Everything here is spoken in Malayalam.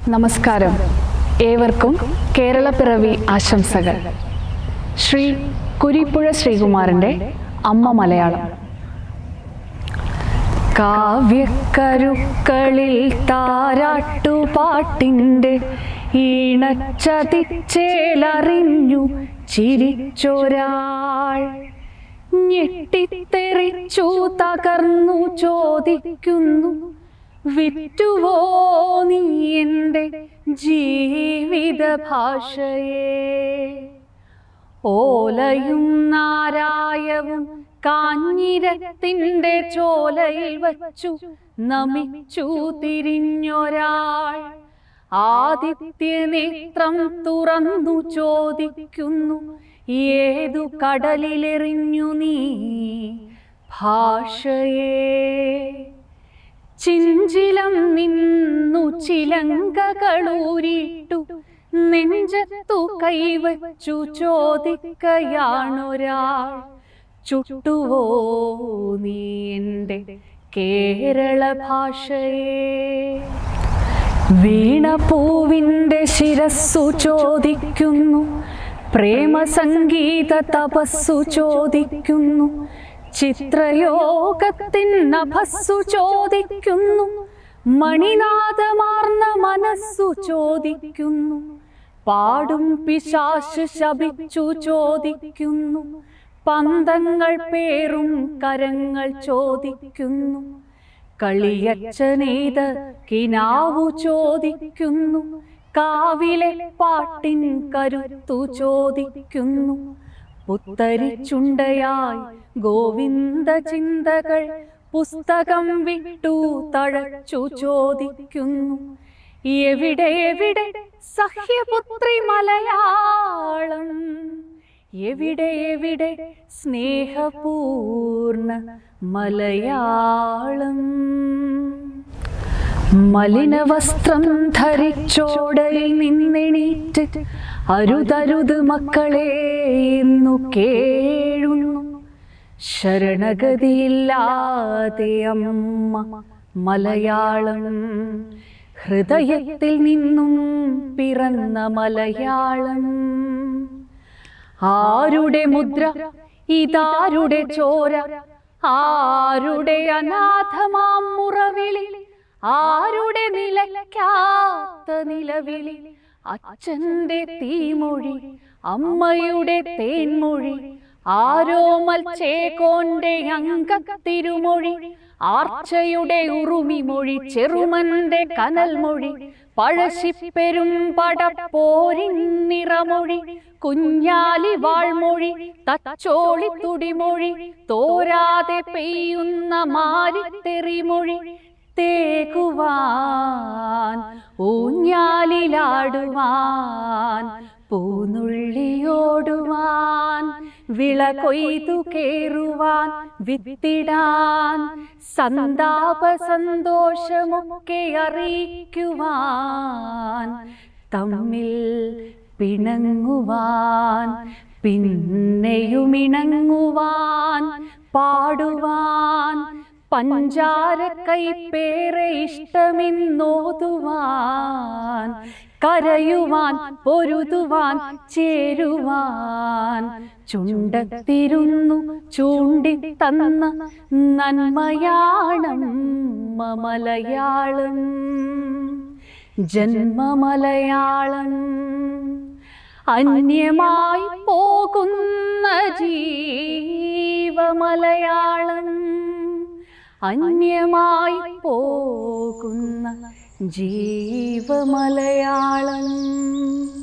നമസ്കാരം ഏവർക്കും കേരളപ്പിറവി ആശംസകൾ ശ്രീ കുരിപ്പുഴ ശ്രീകുമാരൻ്റെ അമ്മ മലയാളം കാവ്യക്കരുക്കളിൽ താരാട്ടുപാട്ടിൻ്റെ ഈണച്ചതിച്ചേലറിഞ്ഞു ചിരിച്ചൊരാൾ ഞെട്ടിത്തെറിച്ചു തകർന്നു ചോദിക്കുന്നു വിറ്റുവോ നീ എൻ്റെ ജീവിത ഭാഷയെ ഓലയും നാരായവും കാഞ്ഞിരത്തിൻ്റെ ചോലയിൽ വച്ചു നമിച്ചു തിരിഞ്ഞൊരാൾ ആദിത്യനേത്രം തുറന്നു ചോദിക്കുന്നു ഏതു കടലിലെറിഞ്ഞു നീ ഭാഷയെ ചിഞ്ചിലം നിന്നു ചിലങ്കകളൂരിട്ടു നെഞ്ചത്തു കൈവച്ചു ചോദിക്കയാണൊരാൾ ചുട്ടുവോ നീ എൻ്റെ കേരള ഭാഷയെ വീണപൂവിൻ്റെ ശിരസ്സു ചോദിക്കുന്നു പ്രേമസംഗീത തപസ്സു ചോദിക്കുന്നു ചിത്രയോഗത്തിൻ നഭസ്സു ചോദിക്കുന്നു മണിനാഥമാർന്ന മനസ്സു ചോദിക്കുന്നു പാടും പിശാശ് ശപിച്ചു ചോദിക്കുന്നു പന്തങ്ങൾ പേറും കരങ്ങൾ ചോദിക്കുന്നു കളിയച്ചനേത് കിനാവു ചോദിക്കുന്നു കാവിലെ പാട്ടിൻ കരുത്തു ചോദിക്കുന്നു പുത്തരിച്ചുണ്ടയായി ഗോവിന്ദ ചിന്തകൾ പുസ്തകം വിട്ടു തഴച്ചു ചോദിക്കുന്നു എവിടെ എവിടെ സഹ്യപുത്രി മലയാളം എവിടെ എവിടെ സ്നേഹപൂർണ മലയാളം മലിനവസ്ത്രം ധരിച്ചോടയിൽ നിന്നെണീറ്റ് അരുതരുത് മക്കളെ എന്നു കേഴുന്നു ശരണഗതിയില്ലാതെ അമ്മ മലയാളം ഹൃദയത്തിൽ നിന്നും പിറന്ന മലയാളം ആരുടെ മുദ്ര ഇതാരുടെ ചോര ആരുടെ അനാഥമാം മുറവിളി ആരുടെ നിലയ്ക്കാത്ത നിലവിളി അച്ഛന്റെ തീമൊഴി അമ്മയുടെ തേൻമൊഴി ആരോമൽ ചേകോന്റെ അങ്കത്തിരുമൊഴി ആർച്ചയുടെ ഉറുമിമൊഴി ചെറുമന്റെ കനൽമൊഴി പഴശിപ്പെരും പടപ്പോരിൻ നിറമൊഴി കുഞ്ഞാലി വാൾമൊഴി തച്ചോളി തുടിമൊഴി തോരാതെ പെയ്യുന്ന മാരിത്തെറിമൊഴി തേകുവാൻ ഊഞ്ഞാലിലാടുവാൻ പൂനുള്ളിയോടുവാൻ വിള കൊയ്തു കേറുവാൻ വിത്തിടാൻ സന്താപ സന്തോഷമൊക്കെ അറിയിക്കുവാൻ തമ്മിൽ പിണങ്ങുവാൻ പിന്നെയുമിണങ്ങുവാൻ പാടുവാൻ പഞ്ചാര കൈപ്പേറെ ഇഷ്ടമെന്നോതുവാൻ കരയുവാൻ പൊരുതുവാൻ ചേരുവാൻ ചുണ്ടത്തിരുന്നു ചൂണ്ടിത്തന്ന നന്മയാണമ്മ മലയാളം ജന്മമലയാളം അന്യമായി പോകുന്ന ജീവമലയാളം അന്യമായി പോകുന്ന ജീവമലയാളം